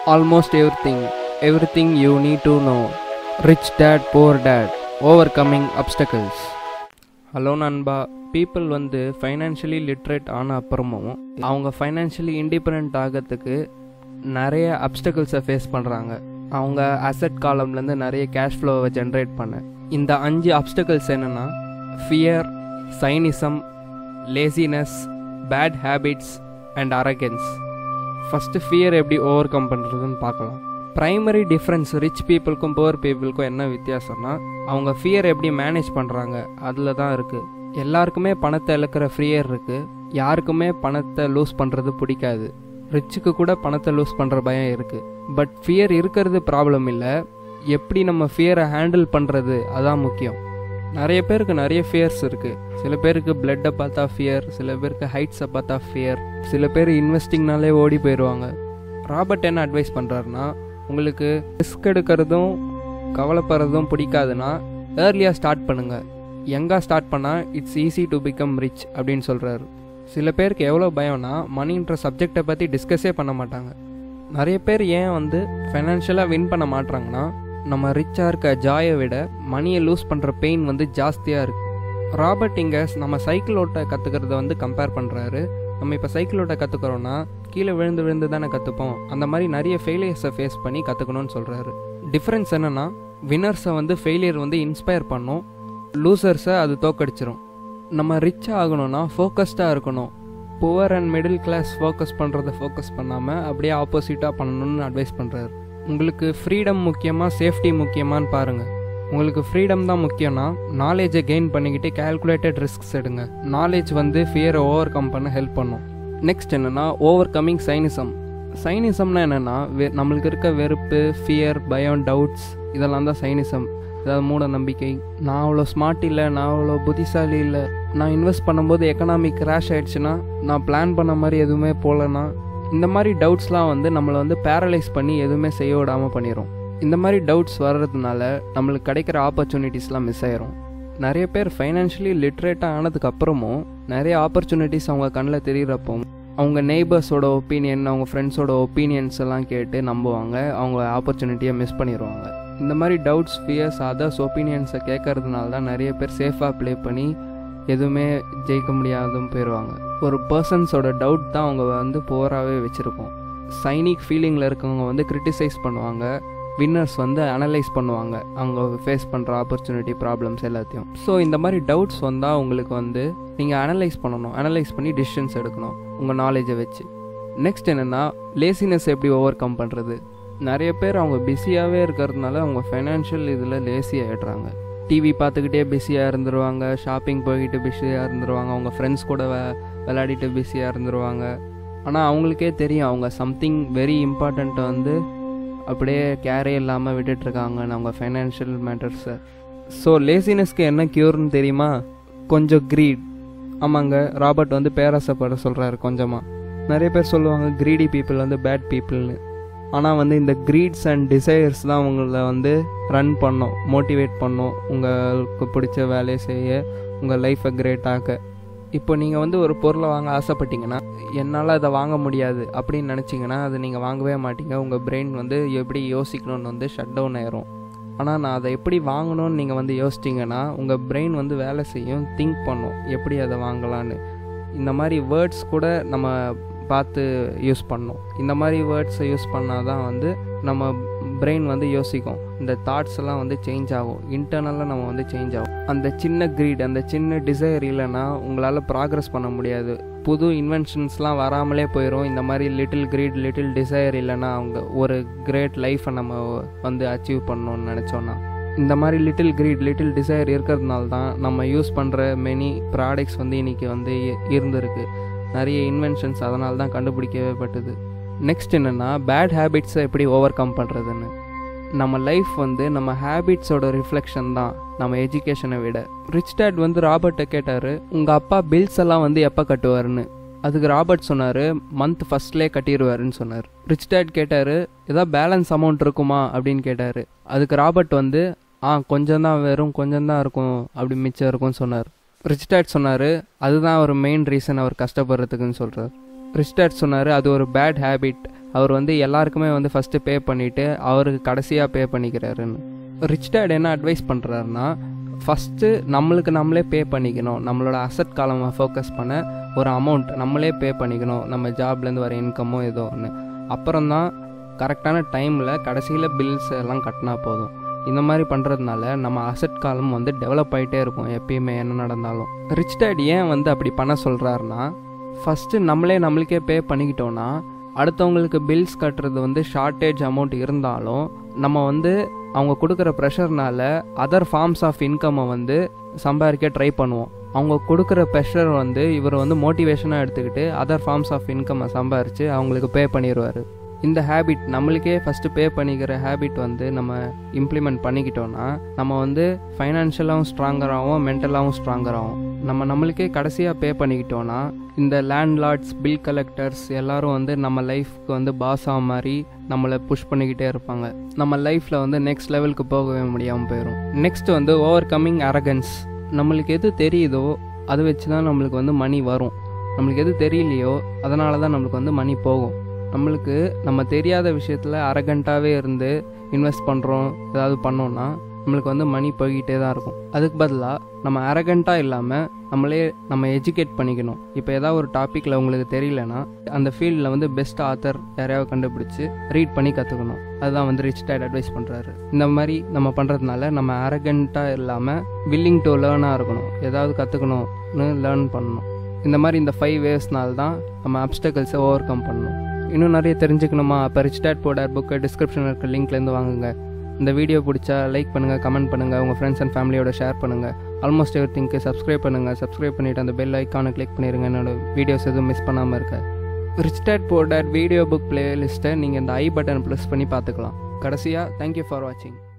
almost everything, everything you need to know. Rich dad, poor dad, overcoming obstacles. Hello நண்பா people வந்து financially literate ஆன அப்புறமும் அவங்க financially independent ஆகிறதுக்கு நிறைய அப்டக்கிள்ஸை ஃபேஸ் பண்ணுறாங்க அவங்க அசட் காலம்லேருந்து நிறைய கேஷ் ஃப்ளோவை ஜென்ரேட் பண்ண இந்த அஞ்சு அப்டக்கிள்ஸ் என்னென்னா fear cynicism laziness bad habits and arrogance first fear எப்படி ஓவர் கம் பண்ணுறதுன்னு பார்க்கலாம் ப்ரைமரி டிஃப்ரென்ஸ் ரிச் பீப்புளுக்கும் புவர் பீப்புளுக்கும் என்ன வித்தியாசம்னா அவங்க ஃபியர் எப்படி மேனேஜ் பண்ணுறாங்க அதில் தான் இருக்குது எல்லாருக்குமே பணத்தை இழக்கிற ஃபியர் இருக்குது யாருக்குமே பணத்தை லூஸ் பண்ணுறது பிடிக்காது ரிச்சுக்கு கூட பணத்தை லூஸ் பண்ணுற பயம் இருக்குது பட் ஃபியர் இருக்கிறது ப்ராப்ளம் இல்லை எப்படி நம்ம ஃபியரை ஹேண்டில் பண்ணுறது அதான் முக்கியம் நிறைய பேருக்கு நிறைய ஃபியர்ஸ் இருக்குது சில பேருக்கு பிளட்டை பார்த்தா ஃபியர் சில பேருக்கு ஹைட்ஸை பார்த்தா ஃபியர் சில பேர் இன்வெஸ்டிங்னாலே ஓடி போயிடுவாங்க ராபர்ட் என்ன அட்வைஸ் பண்ணுறாருன்னா உங்களுக்கு ரிஸ்க் எடுக்கிறதும் கவலைப்படுறதும் பிடிக்காதுன்னா ஏர்லியாக ஸ்டார்ட் பண்ணுங்கள் யங்காக ஸ்டார்ட் பண்ணால் it's easy to become rich அப்படின்னு சொல்கிறாரு சில பேருக்கு எவ்வளோ பயம்னா மணின்ற சப்ஜெக்டை பற்றி டிஸ்கஸே பண்ண மாட்டாங்க நிறைய பேர் ஏன் வந்து ஃபைனான்ஷியலாக வின் பண்ண மாட்றாங்கன்னா நம்ம ரிச்சாக இருக்க ஜாயை விட மணியை லூஸ் பண்ணுற பெயின் வந்து ஜாஸ்தியாக இருக்குது ராபர்ட் இங்கே நம்ம சைக்கிள் ஓட்ட கற்றுக்கிறத வந்து கம்பேர் பண்ணுறாரு நம்ம இப்போ சைக்கிள் ஓட்ட கற்றுக்குறோன்னா கீழே விழுந்து விழுந்து தானே கற்றுப்போம் அந்த மாதிரி நிறைய ஃபெயிலியர்ஸை ஃபேஸ் பண்ணி கற்றுக்கணும்னு சொல்கிறாரு டிஃப்ரென்ஸ் என்னென்னா வின்னர்ஸை வந்து ஃபெயிலியர் வந்து இன்ஸ்பயர் பண்ணும் லூசர்ஸை அது தோக்கடிச்சிரும் நம்ம ரிச் ஆகணும்னா ஃபோக்கஸ்டாக இருக்கணும் poor and middle class focus பண்ணுறத ஃபோக்கஸ் பண்ணாமல் அப்படியே ஆப்போசிட்டாக பண்ணணும்னு அட்வைஸ் பண்ணுறாரு உங்களுக்கு ஃப்ரீடம் முக்கியமாக சேஃப்டி முக்கியமான்னு பாருங்கள் உங்களுக்கு ஃப்ரீடம் தான் முக்கியம்னா நாலேஜை கெயின் பண்ணிக்கிட்டு கேல்குலேட்டட் ரிஸ்க்ஸ் எடுங்க நாலேஜ் வந்து ஃபியரை ஓவர் கம் பண்ண ஹெல்ப் பண்ணும் நெக்ஸ்ட் என்னென்னா ஓவர் கம்மிங் சைனிசம் சைனிசம்னா என்னென்னா வெ நம்மளுக்கு இருக்க வெறுப்பு ஃபியர் பயம் டவுட்ஸ் இதெல்லாம் தான் சைனிசம் அதாவது மூட நம்பிக்கை நான் அவ்வளோ ஸ்மார்ட் இல்லை நான் அவ்வளோ புத்திசாலி இல்லை நான் இன்வெஸ்ட் பண்ணும்போது எக்கனாமிக் கிராஷ் ஆயிடுச்சுன்னா நான் பிளான் பண்ண மாதிரி எதுவுமே போகலன்னா இந்த மாதிரி டவுட்ஸ்லாம் வந்து நம்மளை வந்து பேரலைஸ் பண்ணி எதுவுமே செய்ய விடாமல் பண்ணிடும் இந்த மாதிரி டவுட்ஸ் வர்றதுனால நம்மளுக்கு கிடைக்கிற ஆப்பர்ச்சுனிட்டிஸ்லாம் மிஸ் ஆயிரும் நிறைய பேர் ஃபைனான்ஷியலி லிட்ரேட்டாக ஆனதுக்கப்புறமும் நிறைய ஆப்பர்ச்சுனிட்டிஸ் அவங்க கண்ணில் தெரிகிறப்போ அவங்க நெய்பர்ஸோட ஒப்பீனியன் அவங்க ஃப்ரெண்ட்ஸோட ஒப்பீனியன்ஸ் எல்லாம் கேட்டு நம்புவாங்க அவங்க ஆப்பர்ச்சுனிட்டியை மிஸ் பண்ணிடுவாங்க இந்த மாதிரி டவுட்ஸ் ஃபியர்ஸ் அதர்ஸ் ஒப்பீனியன்ஸை கேட்கறதுனால தான் நிறைய பேர் சேஃபாக ப்ளே பண்ணி எதுவுமே ஜெயிக்க முடியாதும் போயிடுவாங்க ஒரு பர்சன்ஸோட டவுட் தான் அவங்க வந்து போராகவே வச்சுருக்கோம் சைனிக் ஃபீலிங்கில் இருக்கவங்க வந்து கிரிட்டிசைஸ் பண்ணுவாங்க வின்னர்ஸ் வந்து அனலைஸ் பண்ணுவாங்க அவங்க ஃபேஸ் பண்ணுற ஆப்பர்ச்சுனிட்டி ப்ராப்ளம்ஸ் எல்லாத்தையும் ஸோ இந்த மாதிரி டவுட்ஸ் வந்தால் உங்களுக்கு வந்து நீங்கள் அனலைஸ் பண்ணணும் அனலைஸ் பண்ணி டிசிஷன்ஸ் எடுக்கணும் உங்கள் நாலேஜை வச்சு நெக்ஸ்ட் என்னென்னா லேசினஸ் எப்படி ஓவர் கம் பண்ணுறது நிறைய பேர் அவங்க பிஸியாகவே இருக்கிறதுனால அவங்க ஃபைனான்ஷியல் இதில் லேசி ஆகிடுறாங்க டிவி பார்த்துக்கிட்டே பிஸியாக இருந்துருவாங்க ஷாப்பிங் போய்கிட்டு பிஸியாக இருந்துருவாங்க அவங்க ஃப்ரெண்ட்ஸ் கூட வெ விளையாடிட்டு பிஸியாக இருந்துருவாங்க ஆனால் அவங்களுக்கே தெரியும் அவங்க சம்திங் வெரி இம்பார்ட்டண்ட்டை வந்து அப்படியே கேரே இல்லாமல் விட்டுட்ருக்காங்க அவங்க ஃபைனான்ஷியல் மேட்டர்ஸை ஸோ லேசினஸ்க்கு என்ன க்யூர்னு தெரியுமா கொஞ்சம் க்ரீட் ஆமாங்க ராபர்ட் வந்து பேராசப்பட சொல்கிறாரு கொஞ்சமாக நிறைய பேர் சொல்லுவாங்க க்ரீடி பீப்புள் வந்து பேட் பீப்புள்னு ஆனால் வந்து இந்த க்ரீட்ஸ் அண்ட் டிசைர்ஸ் தான் உங்களை வந்து ரன் பண்ணும் மோட்டிவேட் பண்ணும் உங்களுக்கு பிடிச்ச வேலையை செய்ய உங்கள் லைஃப்பை கிரேட் ஆக்க இப்போ நீங்கள் வந்து ஒரு பொருளை வாங்க ஆசைப்பட்டீங்கன்னா என்னால் அதை வாங்க முடியாது அப்படின்னு நினச்சிங்கன்னா அதை நீங்கள் வாங்கவே மாட்டீங்க உங்கள் பிரெயின் வந்து எப்படி யோசிக்கணும்னு வந்து ஷட் டவுன் ஆயிரும் ஆனால் நான் அதை எப்படி வாங்கணும்னு நீங்கள் வந்து யோசிச்சிங்கன்னா உங்கள் பிரெயின் வந்து வேலை செய்யும் திங்க் பண்ணும் எப்படி அதை வாங்கலான்னு இந்த மாதிரி வேர்ட்ஸ் கூட நம்ம பார்த்து யூஸ் பண்ணணும் இந்த மாதிரி வேர்ட்ஸை யூஸ் பண்ணால் தான் வந்து நம்ம பிரெயின் வந்து யோசிக்கும் இந்த தாட்ஸ் எல்லாம் வந்து சேஞ்ச் ஆகும் இன்டர்னலாக நம்ம வந்து சேஞ்ச் ஆகும் அந்த சின்ன க்ரீட் அந்த சின்ன டிசைர் இல்லைன்னா உங்களால் ப்ராக்ரஸ் பண்ண முடியாது புது இன்வென்ஷன்ஸ்லாம் வராமலே போயிடும் இந்த மாதிரி லிட்டில் க்ரீட் லிட்டில் டிசைர் இல்லைன்னா அவங்க ஒரு கிரேட் லைஃப்பை நம்ம வந்து அச்சீவ் பண்ணணும்னு நினச்சோன்னா இந்த மாதிரி லிட்டில் க்ரீட் லிட்டில் டிசைர் இருக்கிறதுனால தான் நம்ம யூஸ் பண்ணுற மெனி ப்ராடக்ட்ஸ் வந்து இன்றைக்கி வந்து இருந்திருக்கு நிறைய இன்வென்ஷன்ஸ் அதனால தான் கண்டுபிடிக்கவே பட்டுது நெக்ஸ்ட் என்னென்னா பேட் ஹேபிட்ஸை எப்படி ஓவர் கம் பண்ணுறதுன்னு நம்ம லைஃப் வந்து நம்ம ஹேபிட்ஸோட ரிஃப்ளெக்ஷன் தான் நம்ம எஜுகேஷனை விட ரிச் டேட் வந்து ராபர்ட்டை கேட்டார் உங்கள் அப்பா பில்ஸ் எல்லாம் வந்து எப்போ கட்டுவாருன்னு அதுக்கு ராபர்ட் சொன்னார் மந்த் ஃபஸ்ட்லேயே கட்டிடுவாருன்னு சொன்னார் ரிச் டேட் கேட்டார் ஏதாவது பேலன்ஸ் அமௌண்ட் இருக்குமா அப்படின்னு கேட்டார் அதுக்கு ராபர்ட் வந்து ஆ கொஞ்சம் தான் வெறும் கொஞ்சம் தான் இருக்கும் அப்படி மிச்சம் இருக்கும்னு சொன்னார் ரிச் டேட் சொன்னார் அதுதான் ஒரு மெயின் ரீசன் அவர் கஷ்டப்படுறதுக்குன்னு சொல்கிறார் ரிச் டேட் சொன்னார் அது ஒரு பேட் ஹேபிட் அவர் வந்து எல்லாருக்குமே வந்து ஃபஸ்ட்டு பே பண்ணிவிட்டு அவருக்கு கடைசியாக பே பண்ணிக்கிறாருன்னு ரிச் டேட் என்ன அட்வைஸ் பண்ணுறாருன்னா ஃபஸ்ட்டு நம்மளுக்கு நம்மளே பே பண்ணிக்கணும் நம்மளோட அசட் காலமை ஃபோக்கஸ் பண்ண ஒரு அமௌண்ட் நம்மளே பே பண்ணிக்கணும் நம்ம ஜாப்லேருந்து வர இன்கமோ ஏதோ ஒன்று அப்புறம்தான் கரெக்டான டைமில் கடைசியில் பில்ஸ் எல்லாம் கட்டினா போதும் இந்த மாதிரி பண்ணுறதுனால நம்ம அசட் காலம் வந்து டெவலப் ஆகிட்டே இருக்கும் எப்பயுமே என்ன நடந்தாலும் ரிச் டேட் ஏன் வந்து அப்படி பண்ண சொல்கிறாருன்னா ஃபஸ்ட்டு நம்மளே நம்மளுக்கே பே பண்ணிக்கிட்டோன்னா அடுத்தவங்களுக்கு பில்ஸ் கட்டுறது வந்து ஷார்ட்டேஜ் அமௌண்ட் இருந்தாலும் நம்ம வந்து அவங்க கொடுக்குற ப்ரெஷர்னால அதர் ஃபார்ம்ஸ் ஆஃப் இன்கம்மை வந்து சம்பாதிக்க ட்ரை பண்ணுவோம் அவங்க கொடுக்குற ப்ரெஷர் வந்து இவர் வந்து மோட்டிவேஷனாக எடுத்துக்கிட்டு அதர் ஃபார்ம்ஸ் ஆஃப் இன்கம்மை சம்பாரித்து அவங்களுக்கு பே பண்ணிடுவார் இந்த ஹேபிட் நம்மளுக்கே ஃபஸ்ட்டு பே பண்ணிக்கிற ஹேபிட் வந்து நம்ம இம்ப்ளிமெண்ட் பண்ணிக்கிட்டோன்னா நம்ம வந்து ஃபைனான்ஷியலாகவும் ஸ்ட்ராங்கராகவும் மென்டலாகவும் ஸ்ட்ராங்கராகவும் நம்ம நம்மளுக்கே கடைசியாக பே பண்ணிக்கிட்டோன்னா இந்த லேண்ட்லார்ட்ஸ் பில் கலெக்டர்ஸ் எல்லாரும் வந்து நம்ம லைஃப்க்கு வந்து பாஸ் ஆக மாதிரி நம்மளை புஷ் பண்ணிக்கிட்டே இருப்பாங்க நம்ம லைஃப்பில் வந்து நெக்ஸ்ட் லெவலுக்கு போகவே முடியாமல் போயிடும் நெக்ஸ்ட் வந்து ஓவர் கம்மிங் அரகன்ஸ் நம்மளுக்கு எது தெரியுதோ அதை வச்சு தான் நம்மளுக்கு வந்து மணி வரும் நம்மளுக்கு எது தெரியலையோ அதனால தான் நம்மளுக்கு வந்து மணி போகும் நம்மளுக்கு நம்ம தெரியாத விஷயத்தில் அரகண்ட்டாகவே இருந்து இன்வெஸ்ட் பண்ணுறோம் ஏதாவது பண்ணோன்னா நம்மளுக்கு வந்து மணி போய்கிட்டே தான் இருக்கும் அதுக்கு பதிலாக நம்ம அரகண்ட்டாக இல்லாமல் நம்மளே நம்ம எஜுகேட் பண்ணிக்கணும் இப்போ ஏதாவது ஒரு டாப்பிக்கில் உங்களுக்கு தெரியலனா அந்த ஃபீல்டில் வந்து பெஸ்ட் ஆத்தர் யாரையாவது கண்டுபிடிச்சி ரீட் பண்ணி கற்றுக்கணும் அதுதான் வந்து ரிச் டேட் அட்வைஸ் பண்ணுறாரு இந்த மாதிரி நம்ம பண்ணுறதுனால நம்ம அரகண்ட்டாக இல்லாமல் வில்லிங் டு லேர்னாக இருக்கணும் ஏதாவது கற்றுக்கணும்னு லேர்ன் பண்ணணும் இந்த மாதிரி இந்த ஃபைவ் வேவ்ஸ்னால தான் நம்ம அப்டக்கல்ஸை ஓவர் கம் பண்ணணும் இன்னும் நிறைய தெரிஞ்சுக்கணுமா அப்போ ரிச் டேட் போடார் புக்கு டிஸ்கிரிப்ஷனில் இருக்க லிங்க்லேருந்து வாங்குங்க இந்த வீடியோ பிடிச்சா லைக் பண்ணுங்கள் கமெண்ட் பண்ணுங்கள் உங்கள் ஃப்ரெண்ட்ஸ் அண்ட் ஃபேமிலியோட ஷேர் பண்ணுங்கள் ஆல்மோஸ்ட் எவ்ரி திங்க்கு சப்ஸ்கிரைப் பண்ணுங்கள் சப்ஸ்கிரைப் பண்ணிவிட்டு அந்த பெல் ஐக்கானை கிளிக் பண்ணிடுங்க என்னோட வீடியோஸ் எதுவும் மிஸ் பண்ணாமல் இருக்க rich dad poor dad video book பிளேலிஸ்ட்டை நீங்கள் இந்த ஐ பட்டன் ப்ரெஸ் பண்ணி பார்த்துக்கலாம் கடைசியாக தேங்க்யூ ஃபார் வாட்சிங்